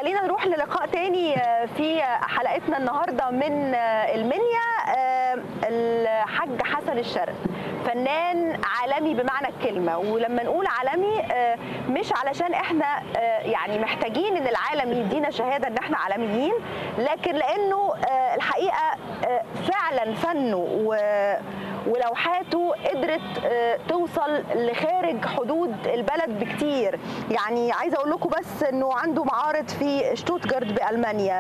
خلينا نروح للقاء تاني في حلقتنا النهارده من المنيا الحاج حسن الشرق فنان عالمي بمعنى الكلمه ولما نقول عالمي مش علشان احنا يعني محتاجين ان العالم يدينا شهاده ان احنا عالميين لكن لانه الحقيقه فعلا فنه ولوحاته قدرت توصل لخارج حدود البلد بكتير يعني عايزه اقول لكم بس انه عنده معارض في شتوتجارت بالمانيا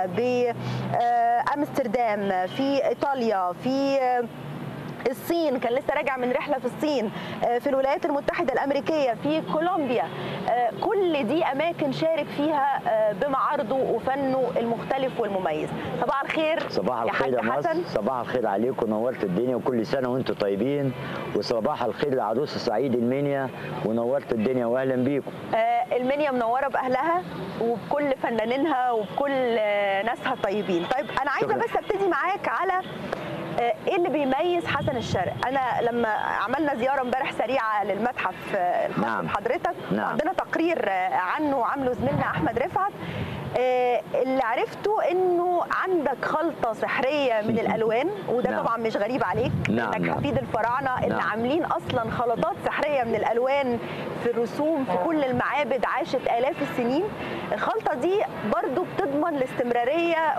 بامستردام في ايطاليا في الصين كان لسه راجع من رحله في الصين في الولايات المتحده الامريكيه في كولومبيا كل دي اماكن شارك فيها بمعارضه وفنه المختلف والمميز صباح الخير صباح الخير يا مصر صباح الخير عليكم نورت الدنيا وكل سنه وانتم طيبين وصباح الخير لعروس سعيد المنيا ونورت الدنيا واهلا بيكم المنيا منوره باهلها وبكل فنانينها وبكل ناسها الطيبين طيب انا عايزه بس ابتدي معاك على ايه اللي بيميز حسن الشرق انا لما عملنا زياره امبارح سريعه للمتحف الخاص نعم. بحضرتك نعم. عندنا تقرير عنه عامله زميلنا احمد رفعت اللي عرفته انه عندك خلطه سحريه من الالوان وده نعم. طبعا مش غريب عليك نعم، انك نعم. حفيد الفراعنه اللي نعم. عاملين اصلا خلطات سحريه من الالوان في الرسوم في كل المعابد عاشت الاف السنين الخلطه دي برضو بتضمن الاستمراريه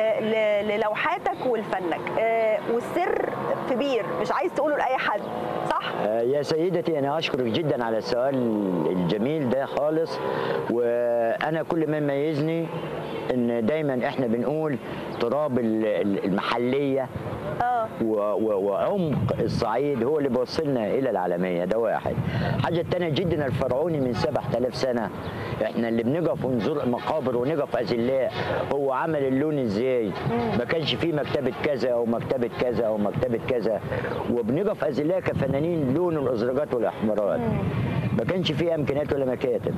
للوحاتك ولفنك والسر كبير مش عايز تقوله لاي حد صح يا سيدتي انا اشكرك جدا على السؤال الجميل ده خالص وانا كل ما يميزني ان دايما احنا بنقول تراب المحليه اه وعمق الصعيد هو اللي بيوصلنا الى العالميه ده واحد حاجه تانية جدا الفرعوني من 7000 سنه احنا اللي بنقف ونزور مقابر ونقف اذلاء هو عمل اللون ازاي ما كانش فيه مكتبه كذا او مكتبه كذا او مكتبه كذا وبنقف اذلاء كفنانين لون الازرقات والاحمرات ما كانش فيه امكانيات ولا مكاتب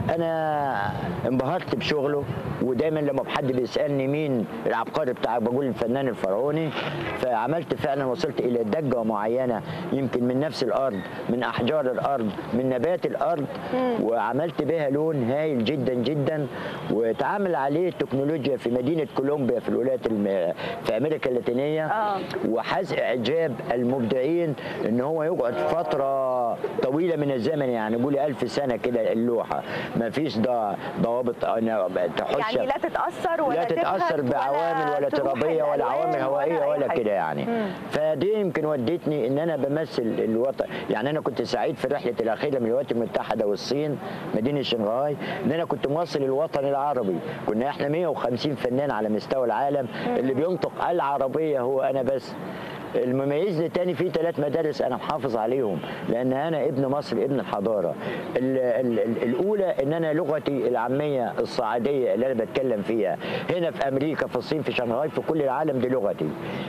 انا انبهرت بشغله ودايما لما حد بيسالني مين العبقري بتاعك بقول الفنان الفرعوني فعملت فعلا وصلت الى دقه معينه يمكن من نفس الارض من احجار الارض من نبات الارض وعملت بها لون هايل جدا جدا واتعامل عليه التكنولوجيا في مدينه كولومبيا في الولايات الم... في امريكا اللاتينيه آه. وحاز اعجاب المبدعين ان هو يقعد فتره طويله من الزمن يعني قولي ألف سنه كده اللوحه ما فيش ضوابط انا تحش يعني لا تتاثر ولا لا تتاثر تبهت بعوامل ولا تروح ترابيه ولا الألوان عوامل هوائيه أي ولا حاجة. كده يعني مم. فدي يمكن ودتني ان انا بمثل الوطن يعني انا كنت سعيد في رحله الاخيره من الولايات المتحده والصين مدينه شنغهاي ان انا كنت موصل الوطن العربي كنا احنا 150 فنان على مستوى العالم اللي بينطق العربيه هو انا بس المميزني تاني في ثلاث مدارس انا محافظ عليهم لان انا ابن مصر ابن الحضاره ال ال ال الاولى ان انا لغتي العاميه الصعيديه اللي انا بتكلم فيها هنا في امريكا في الصين في شنغهاي في كل العالم دي لغتي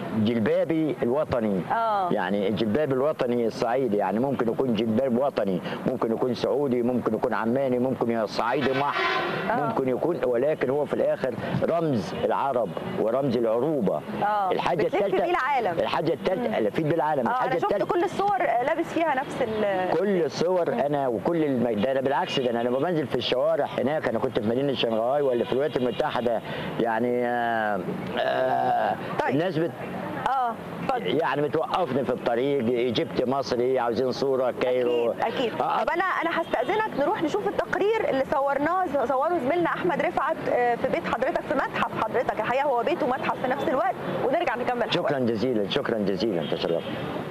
جلبابي الوطني آه. يعني الجلباب الوطني الصعيدي يعني ممكن يكون جلباب وطني ممكن يكون سعودي ممكن يكون عماني ممكن يكون صعيدي مح آه. ممكن يكون ولكن هو في الاخر رمز العرب ورمز العروبه آه. الحاجه بتلف الثالثه بيه العالم. الحاجه الثالثه لا في بالعالم اه الحاجه انا شفت الثالثه كل الصور لابس فيها نفس ال كل الصور انا وكل الم... ده انا بالعكس ده انا لما بنزل في الشوارع هناك انا كنت في مدينه شنغهاي ولا في الولايات المتحده يعني آه آه طيب. الناس بت... اه اتفضل يعني بتوقفني في الطريق ايجيبت مصري عاوزين صوره كايرو اكيد اكيد آه طب انا انا هستاذنك نروح نشوف التقرير اللي صورناه صوره زميلنا احمد رفعت آه، في بيت حضرتك في متحف حضرتك الحقيقه هو بيت ومتحف في نفس الوقت ونرجع نكمل شكرا جزيلا شكرا جزيلا تشرفت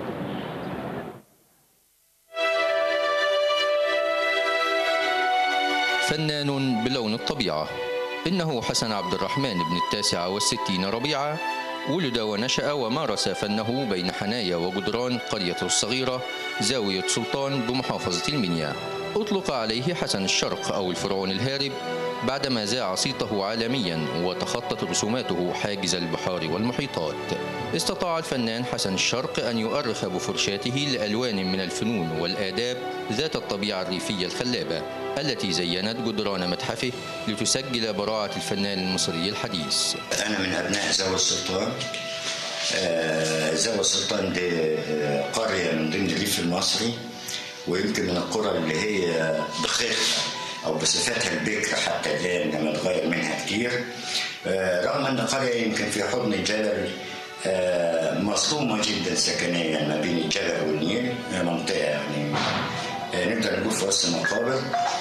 فنان بلون الطبيعة إنه حسن عبد الرحمن بن التاسعة والستين ربيعة ولد ونشأ ومارس فنه بين حنايا وجدران قرية الصغيرة زاوية سلطان بمحافظة المنيا أطلق عليه حسن الشرق أو الفرعون الهارب بعدما ذاع صيته عالميا وتخطت رسوماته حاجز البحار والمحيطات استطاع الفنان حسن الشرق أن يؤرخ بفرشاته لألوان من الفنون والآداب ذات الطبيعة الريفية الخلابة التي زينت جدران متحفه لتسجل براعة الفنان المصري الحديث أنا من أبناء زاوية السلطان آه، زاوية السلطان دي آه، قرية من ضمن الريف المصري ويمكن من القرى اللي هي دقيقة او بصفتها البكر حتى الان لم يتغير منها كتير آه، رغم ان القريه يمكن في حضن الجبل آه، مصدومه جدا سكنيا ما بين الجبل والنيل هي منطقه يعني آه، نقدر نقول في وسط المقابر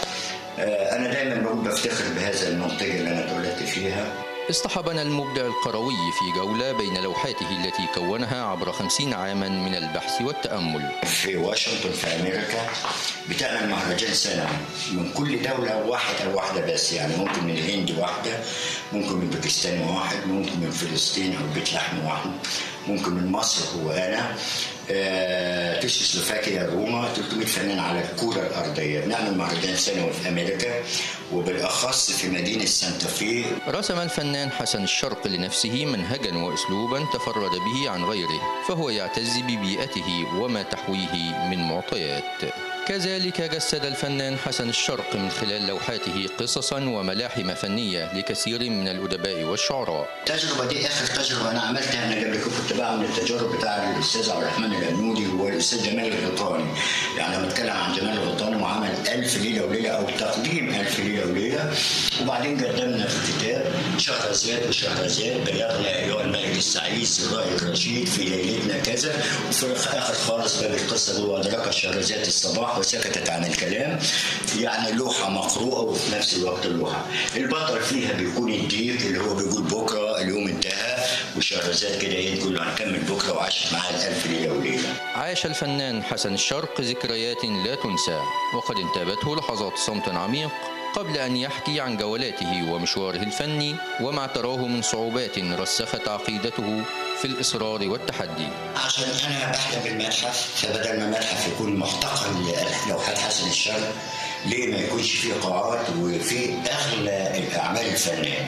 آه، انا دايما بقول بفتخر بهذا المنطقه اللي انا اتولدت فيها اصطحبنا المبدع القروي في جولة بين لوحاته التي كونها عبر خمسين عاما من البحث والتأمل في واشنطن في امريكا بتعمل مهرجان سنوي من كل دوله واحد او واحده بس يعني ممكن من الهند واحده ممكن من باكستان واحد ممكن من فلسطين او بيت لحم واحد ممكن من مصر هو انا آه، تشيكوسلوفاكيا روما 300 فنان على الكره الارضيه بنعمل مهرجان سنوي في امريكا وبالاخص في مدينه سانتا في رسم الفنان حسن الشرق لنفسه منهجا واسلوبا تفرد به عن غيره فهو يعتز ببيئته وما تحويه من معطيات كذلك جسد الفنان حسن الشرق من خلال لوحاته قصصا وملاحم فنيه لكثير من الادباء والشعراء التجربه دي اخر تجربه انا عملتها انا قبل كده كنت بعمل التجارب بتاع الاستاذ عبد الرحمن الأنودي والاستاذ جمال الغيطاني يعني لما اتكلم عن جمال الغيطاني وعمل ألف ليله وليله او تقديم ألف ليله وليله وبعدين قدمنا في الكتاب شهرزاد وشهرزاد بلغنا ايها الملك السعيد سراء الرشيد في ليلتنا كذا وفي الاخر خالص باب القصه دي وادرك شهرزاد الصباح وسكتت عن الكلام يعني لوحه مقروءه وفي نفس الوقت اللوحه البطل فيها بيكون الديك اللي هو بيقول بكره اليوم انتهى وشهرزاد كده ايه تقول له هنكمل بكره وعاشت معاها الالف ليله وليله عاش الفنان حسن الشرق ذكريات لا تنسى وقد انتابته لحظات صمت عميق قبل أن يحكي عن جولاته ومشواره الفني وما اعتراه من صعوبات رسخت عقيدته في الإصرار والتحدي عشان انا بحلم بالمتحف فبدل ما المتحف يكون محتقن لوحات حسن الشرق ليه ما يكونش فيه قاعات وفيه اغلى الاعمال الفنيه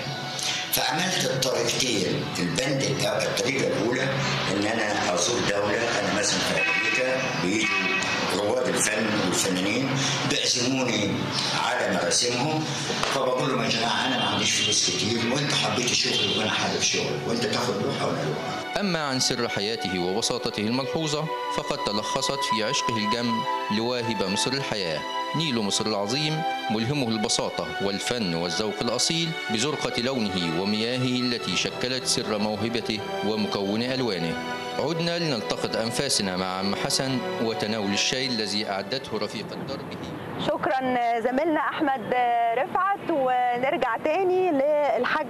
فعملت الطريقتين البند الأول- الطريقه الاولى ان انا ازور دوله انا مثلا في امريكا بيجوا رواد الفن والفنانين بيعزموني على مراسمهم فبقول لهم يا جماعه انا ما عنديش فلوس كتير وانت حبيت شغلي وانا حابب شغلي وانت تاخد لوحه وانا لوحه أما عن سر حياته وبساطته الملحوظة فقد تلخصت في عشقه الجم لواهب مصر الحياة نيل مصر العظيم ملهمه البساطة والفن والذوق الأصيل بزرقة لونه ومياهه التي شكلت سر موهبته ومكون ألوانه عدنا لنلتقط أنفاسنا مع عم حسن وتناول الشاي الذي أعدته رفيقة دربه شكرا زميلنا احمد رفعت ونرجع تاني للحاج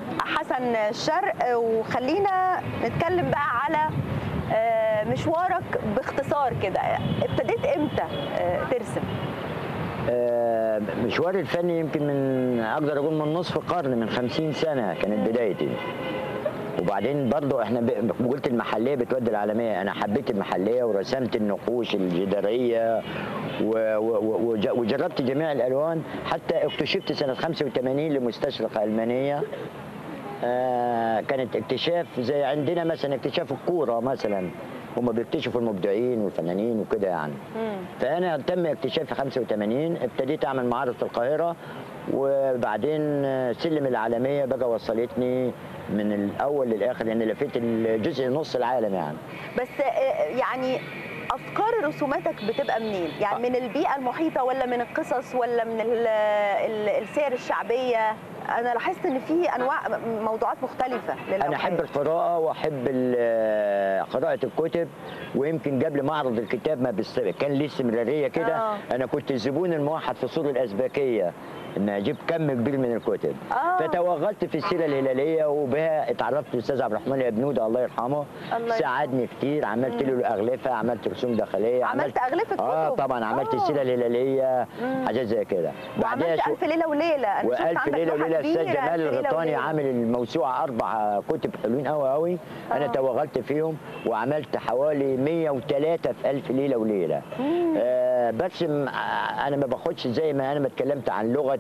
حسن الشرق وخلينا نتكلم بقى على آه، مشوارك باختصار كده ابتديت امتى آه، ترسم آه، مشواري الفني يمكن من اقدر اقول من نصف قرن من خمسين سنه كانت بدايتي وبعدين برضو احنا ب- قلت المحليه بتودي العالميه انا حبيت المحليه ورسمت النقوش الجداريه و- و- وج- وجربت جميع الالوان حتى اكتشفت سنه 85 لمستشرقه المانيه آه، كانت اكتشاف زي عندنا مثلا اكتشاف الكوره مثلا هم بيكتشفوا المبدعين والفنانين وكده يعني فانا تم اكتشافي 85 ابتديت اعمل معارض في القاهره وبعدين آه، سلم العالميه بقى وصلتني من الاول للاخر لان لفيت الجزء نص العالم يعني بس آه، يعني افكار رسوماتك بتبقى منين يعني من البيئه المحيطه ولا من القصص ولا من ال- ال- السير الشعبيه انا لاحظت ان في انواع موضوعات مختلفه انا احب القراءه واحب ال- قراءه الكتب ويمكن قبل معرض الكتاب ما بس كان ليه استمراريه كده آه. انا كنت الزبون الموحد في سور الازبكيه ان اجيب كم كبير من الكتب آه. فتوغلت في السيره الهلاليه وبها اتعرفت بالاستاذ عبد الرحمن الابنود الله يرحمه الله يرحمه. ساعدني كتير عملت له الاغلفه عملت رسوم داخليه عملت أغلفة اه كتب؟ طبعا عملت آه. السيره الهلاليه حاجات زي كده وعملت شو- الف ليله وليله أنا شفت والف عندك ليله لوحة وليله الاستاذ كبيرة، جمال ألف ليلة الغيطاني وليلة. عامل الموسوعه اربع كتب حلوين قوي قوي انا آه. توغلت فيهم وعملت حوالي 103 في الف ليله وليله آه برسم آه، انا ما باخدش زي ما انا ما اتكلمت عن لغه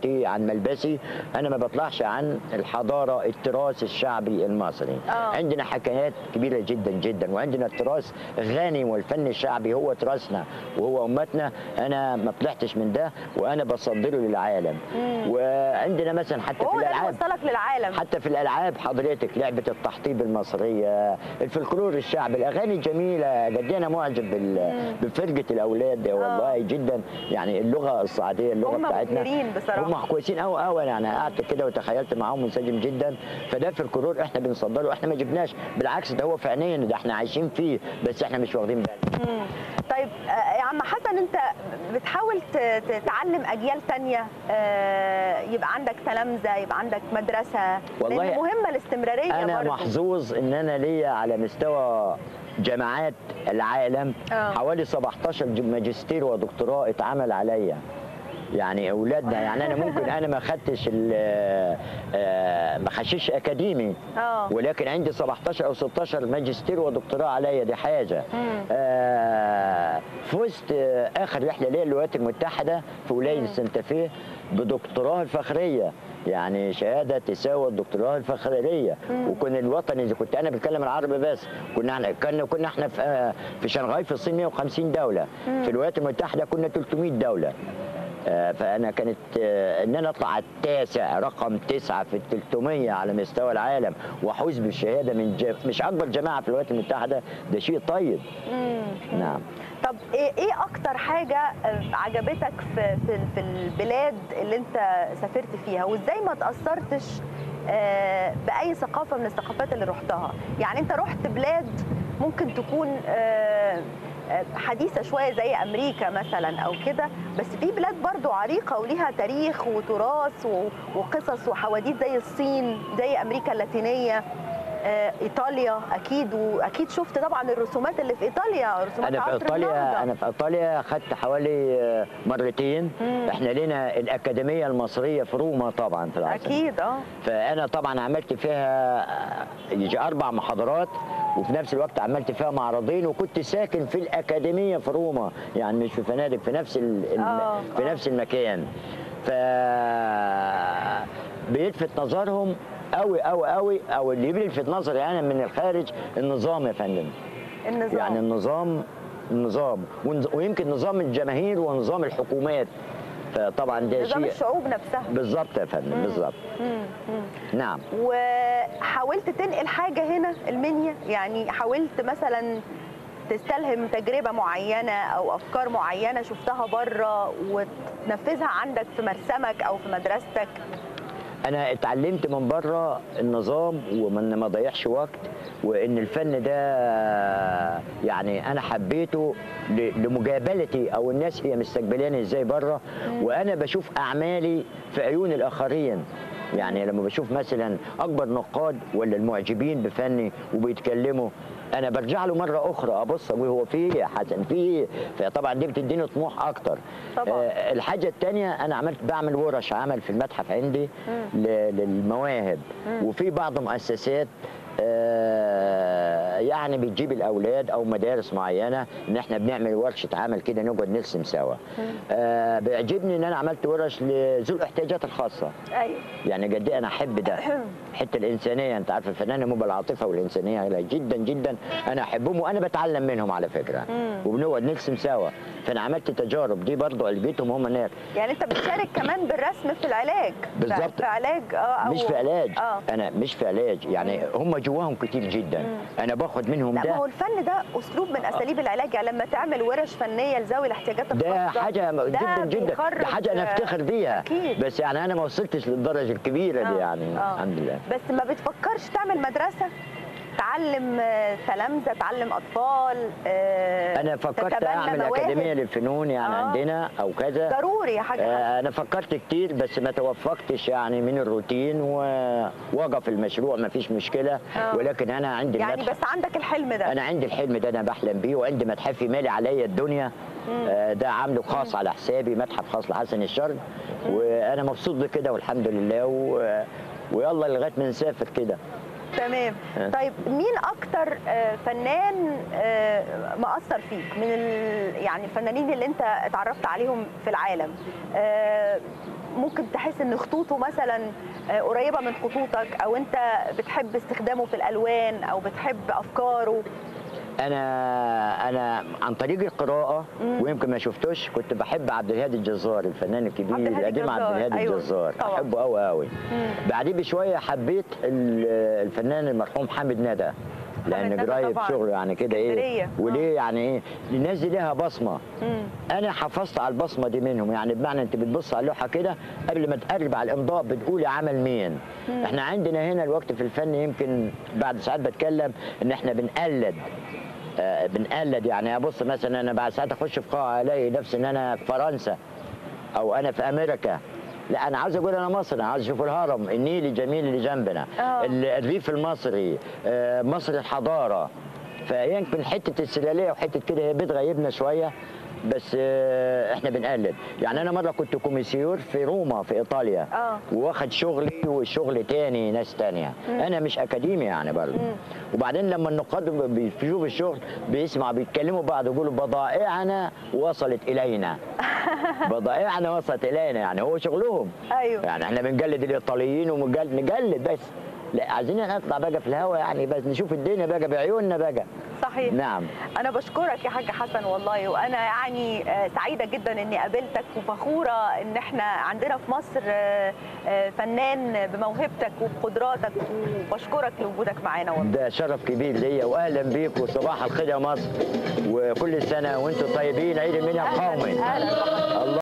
لغتي عن ملبسي انا ما بطلعش عن الحضاره التراث الشعبي المصري آه. عندنا حكايات كبيره جدا جدا وعندنا التراث غني والفن الشعبي هو تراثنا وهو امتنا انا ما طلعتش من ده وانا بصدره للعالم وعندنا مثلا حتى في وهو ده اللي الالعاب وصلك للعالم حتى في الالعاب حضرتك لعبه التحطيب المصريه الفلكلور الشعبي الاغاني الجميله قد إيه انا معجب بال- بفرقه الاولاد ده والله جدا يعني اللغه الصعيديه اللغه هم بتاعتنا مبهرين بصراحة. هم كويسين قوي قوي يعني انا قعدت كده وتخيلت معاهم منسجم جدا فده فلكلور احنا بنصدره احنا ما جبناش بالعكس ده هو في عينينا ده احنا عايشين فيه بس احنا مش واخدين بالنا مم. طيب آه، يا عم حسن انت بتحاول ت- ت- تعلم اجيال تانية آه، يبقى عندك تلامذه يبقى عندك مدرسه والله لان مهمه الاستمراريه انا برضو. محظوظ ان انا ليا على مستوى جامعات العالم آه. حوالي 17 ج- ماجستير ودكتوراه اتعمل عليا يعني اولادنا يعني انا ممكن انا ما خدتش ال- آه، ما خشيش اكاديمي اه ولكن عندي 17 او 16 ماجستير ودكتوراه عليا دي حاجه مم. آه، فزت آه، اخر رحله ليا للولايات المتحده في ولايه سانتافيه بدكتوراه الفخريه يعني شهاده تساوي الدكتوراه الفخريه وكن الوطني اذا كنت انا بتكلم العربي بس كنا احنا كنا كنا احنا في آه، في شنغهاي في الصين 150 دوله في الولايات المتحده كنا 300 دوله آه، فانا كانت آه، ان انا اطلع التاسع رقم تسعه في ال 300 على مستوى العالم واحوز بالشهاده من ج... مش اكبر جماعه في الولايات المتحده ده شيء طيب مم. نعم طب ايه ايه اكتر حاجه آه، عجبتك في في في البلاد اللي انت سافرت فيها وازاي ما تاثرتش آه، باي ثقافه من الثقافات اللي رحتها يعني انت رحت بلاد ممكن تكون آه، آه، حديثه شويه زي امريكا مثلا او كده بس في بلاد برضو عريقه وليها تاريخ وتراث و- وقصص وحواديت زي الصين زي امريكا اللاتينيه آه، ايطاليا اكيد واكيد شفت طبعا الرسومات اللي في ايطاليا رسومات انا في عصر ايطاليا النهضة. انا في ايطاليا خدت حوالي آه، مرتين مم. احنا لنا الاكاديميه المصريه في روما طبعا في العاصمه اكيد اه فانا طبعا عملت فيها آه، يجي اربع محاضرات وفي نفس الوقت عملت فيها معرضين وكنت ساكن في الاكاديميه في روما يعني مش في فنادق في نفس ال- الم- آه، في آه. نفس المكان ف بيلفت نظرهم قوي قوي قوي او اللي بيلفت نظري انا من الخارج النظام يا فندم النظام يعني النظام النظام ونز- ويمكن نظام الجماهير ونظام الحكومات فطبعا ده نظام شيء الشعوب نفسها بالظبط يا فندم بالظبط مم، مم. نعم وحاولت تنقل حاجه هنا المنيا يعني حاولت مثلا تستلهم تجربه معينه او افكار معينه شفتها بره وتنفذها عندك في مرسمك او في مدرستك انا اتعلمت من بره النظام ومن ما ضيعش وقت وان الفن ده يعني انا حبيته ل- لمجابلتي او الناس هي مستقبلاني ازاي بره وانا بشوف اعمالي في عيون الاخرين يعني لما بشوف مثلا اكبر نقاد ولا المعجبين بفني وبيتكلموا انا برجع له مره اخرى ابص اقول هو في ايه يا حسن في ايه فطبعا دي بتديني طموح اكتر طبعاً. آه، الحاجه الثانيه انا عملت بعمل ورش عمل في المتحف عندي ل- للمواهب وفي بعض مؤسسات آه، يعني بتجيب الاولاد او مدارس معينه ان احنا بنعمل ورشه عمل كده نقعد نرسم سوا آه، بيعجبني ان انا عملت ورش لذو الاحتياجات الخاصه ايوه يعني قد ايه انا احب ده الحته الانسانيه انت عارف الفنان مو بالعاطفه والانسانيه لا جدا جدا انا احبهم وانا بتعلم منهم على فكره وبنقعد نرسم سوا فانا عملت تجارب دي برضو لقيتهم هم هناك يعني انت بتشارك كمان بالرسم في العلاج بالظبط. في علاج اه أو مش في علاج اه انا مش في علاج يعني هم جواهم كتير جدا انا باخد منهم لا ما هو ده الفن ده اسلوب من اساليب العلاج يعني لما تعمل ورش فنيه لذوي الاحتياجات ده الخاصه حاجه جدا جدا بيخرج- ده حاجه انا افتخر بيها أكيد. بس يعني انا ما وصلتش للدرجه الكبيره دي آه، يعني آه. الحمد لله بس ما بتفكرش تعمل مدرسه تعلم آه، تلامذه تعلم اطفال آه، انا فكرت تتبنى اعمل مواهب. اكاديميه للفنون يعني آه. عندنا او كذا ضروري حاجه آه، انا فكرت كتير بس ما توفقتش يعني من الروتين ووقف المشروع ما فيش مشكله آه. ولكن انا عندي يعني المتحف بس عندك الحلم ده انا عندي الحلم ده انا بحلم بيه وعندي متحفي مالي عليا الدنيا آه، ده عامله خاص على حسابي متحف خاص لحسن الشرق وانا مبسوط بكده والحمد لله و... ويلا لغايه ما نسافر كده تمام آه. طيب مين اكتر آه، فنان آه، مأثر فيك من ال... يعني الفنانين اللي انت اتعرفت عليهم في العالم آه، ممكن تحس ان خطوطه مثلا آه، قريبه من خطوطك او انت بتحب استخدامه في الالوان او بتحب افكاره انا انا عن طريق القراءه مم. ويمكن ما شفتوش كنت بحب عبد الهادي الجزار الفنان الكبير عبد الهادي القديم عبد الجزار، الهادي أيوة، الجزار طبعاً. احبه قوي قوي مم. بعديه بشويه حبيت ال- الفنان المرحوم حامد ندى لان ندى قريب طبعاً. شغله يعني كده اسكندرية. ايه وليه يعني ايه الناس دي ليها بصمه مم. انا حافظت على البصمه دي منهم يعني بمعنى انت بتبص على اللوحه كده قبل ما تقرب على الامضاء بتقولي عمل مين احنا عندنا هنا الوقت في الفن يمكن بعد ساعات بتكلم ان احنا بنقلد آه بنقلد يعني ابص مثلا انا بعد ساعات اخش في قاعه الاقي نفسي ان انا في فرنسا او انا في امريكا لا انا عاوز اقول انا مصري عاوز اشوف الهرم النيل الجميل اللي جنبنا آه. ال- الريف المصري آه، مصر الحضاره فيمكن حته السلاليه وحته كده هي بتغيبنا شويه بس آه، احنا بنقلد يعني انا مره كنت كوميسيور في روما في ايطاليا آه. واخد شغلي وشغل تاني ناس تانية انا مش اكاديمي يعني برضه وبعدين لما النقاد بيشوفوا الشغل بيسمع بيتكلموا بعض يقولوا بضائعنا وصلت الينا بضائعنا وصلت الينا يعني هو شغلهم ايوه يعني احنا بنجلد الايطاليين ومجلد نجلد بس لا عايزين نطلع بقى في الهوا يعني بس نشوف الدنيا بقى بعيوننا بقى صحيح نعم انا بشكرك يا حاج حسن والله وانا يعني آه، سعيده جدا اني قابلتك وفخوره ان احنا عندنا في مصر آه، آه، فنان بموهبتك وبقدراتك وبشكرك لوجودك معانا والله ده شرف كبير ليا واهلا بيك وصباح الخير يا مصر وكل سنه وانتم طيبين عيد المنيا القومي اهلا بحضرتك الله